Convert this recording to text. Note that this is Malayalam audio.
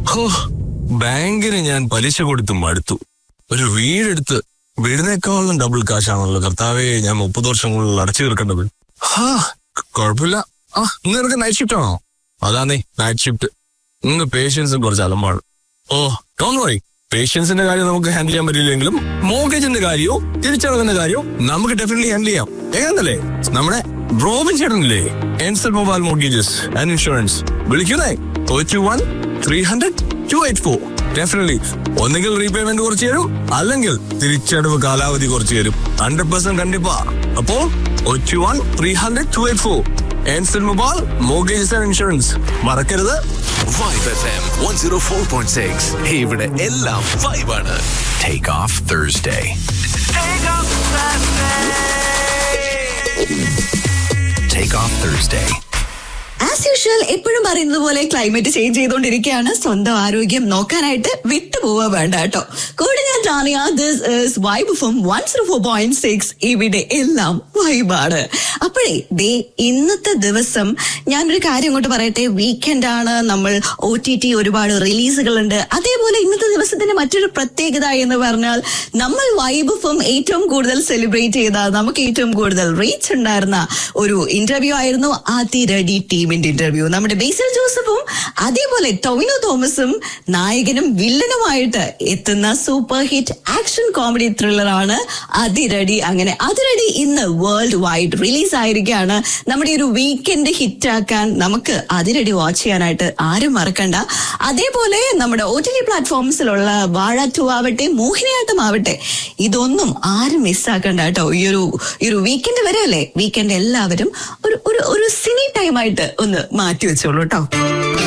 ഹോ ബാങ്കിന് ഞാൻ പലിശ കൊടുത്ത് മടുത്തു ഒരു വീടെടുത്ത് വീടിനേക്കാളും ഡബിൾ കാശാണല്ലോ കർത്താവേ ഞാൻ മുപ്പത് വർഷം കൂടുതൽ അടച്ചു തീർക്കേണ്ടത് ഹാ കുഴപ്പമില്ല ആ ഇന്ന് നിനക്ക് നൈറ്റ് ഷിഫ്റ്റ് ആണോ അതാന്നേ നൈറ്റ് ഷിഫ്റ്റ് ഇന്ന് പേഷ്യൻസും കുറച്ച് അലമ്പാണ് ഓ ഡോൺ വറി പേഷ്യൻസിന്റെ കാര്യം നമുക്ക് ഹാൻഡിൽ ചെയ്യാൻ പറ്റില്ലെങ്കിലും മോർഗേജിന്റെ കാര്യവും തിരിച്ചടവിന്റെ കാര്യവും നമുക്ക് ഡെഫിനറ്റ്ലി ഹാൻഡിൽ ചെയ്യാം എങ്ങനല്ലേ നമ്മുടെ റോബിൻ ചേട്ടനില്ലേ എൻസൽ മൊബൈൽ മോർഗേജസ് ആൻഡ് ഇൻഷുറൻസ് വിളിക്കുന്നേ two one three hundred two eight four definitely ഒന്നുകിൽ റീപേയ്മെന്റ് കുറച്ച് തരും അല്ലെങ്കിൽ തിരിച്ചടവ് കാലാവധി കുറച്ച് തരും ഹൺഡ്രഡ് പെർസെന്റ് കണ്ടിപ്പാ അപ്പോ two one three hundred two eight four എൻസൽ മൊബൈൽ മോർഗേജസ് ആൻഡ് ഇൻഷുറൻസ് മറക്കരുത് vibe F M one zero four point six ഇവിടെ എല്ലാം വൈബാണ് take off Thursday take off Thursday as usual എപ്പോഴും പറയുന്നത് പോലെ ക്ലൈമറ്റ് ചേഞ്ച് ചെയ്തുകൊണ്ടിരിക്കുകയാണ് സ്വന്തം ആരോഗ്യം നോക്കാനായിട്ട് വിട്ടുപോവാ വേണ്ട കേട്ടോ കൂടെ ഞാൻ Janiya this is vibe from one zero four point six ഇവിടെ എല്ലാം വൈബാണ് അപ്പോഴേ ദേ ഇന്നത്തെ ദിവസം ഞാനൊരു കാര്യം അങ്ങോട്ട് പറയട്ടെ വീക്കെൻഡ് ആണ് നമ്മൾ ഒ ടി ടി ഒരുപാട് റിലീസുകൾ ഉണ്ട് അതേപോലെ ഇന്നത്തെ ദിവസത്തിന്റെ മറ്റൊരു പ്രത്യേകത എന്ന് പറഞ്ഞാൽ നമ്മൾ വൈബ് ഫം ഏറ്റവും കൂടുതൽ സെലിബ്രേറ്റ് ചെയ്ത നമുക്ക് ഏറ്റവും കൂടുതൽ റീച്ച് ഉണ്ടായിരുന്ന ഒരു ഇന്റർവ്യൂ ആയിരുന്നു ആതിരടി ടീമിന്റെ ഇന്റർവ്യൂ നമ്മുടെ ബേസിൽ ജോസഫും അതേപോലെ ടൊവിനോ തോമസും നായകനും വില്ലനുമായിട്ട് എത്തുന്ന സൂപ്പർ ഹിറ്റ് ആക്ഷൻ കോമഡി ത്രില്ലറാണ് അതിരടി അങ്ങനെ അതിരടി ഇന്ന് വേൾഡ് വൈഡ് റിലീസ് ആയിരിക്കുകയാണ് നമ്മുടെ ഒരു വീക്കെൻഡ് ഹിറ്റ് ആക്കാൻ നമുക്ക് അതിരടി വാച്ച് ചെയ്യാനായിട്ട് ആരും മറക്കണ്ട അതേപോലെ നമ്മുടെ ഒ ടി ടി പ്ലാറ്റ്ഫോംസിലുള്ള വാഴ ടു ആവട്ടെ മോഹിനിയാട്ടം ആവട്ടെ ഇതൊന്നും ആരും മിസ്സാക്കണ്ട കേട്ടോ ഈ ഒരു ഈ ഒരു വീക്കെൻഡ് വരെയല്ലേ വീക്കെൻഡ് എല്ലാവരും ഒരു ഒരു ഒരു സിനി ടൈമായിട്ട് ഒന്ന് മാറ്റി വെച്ചോളൂ കേട്ടോ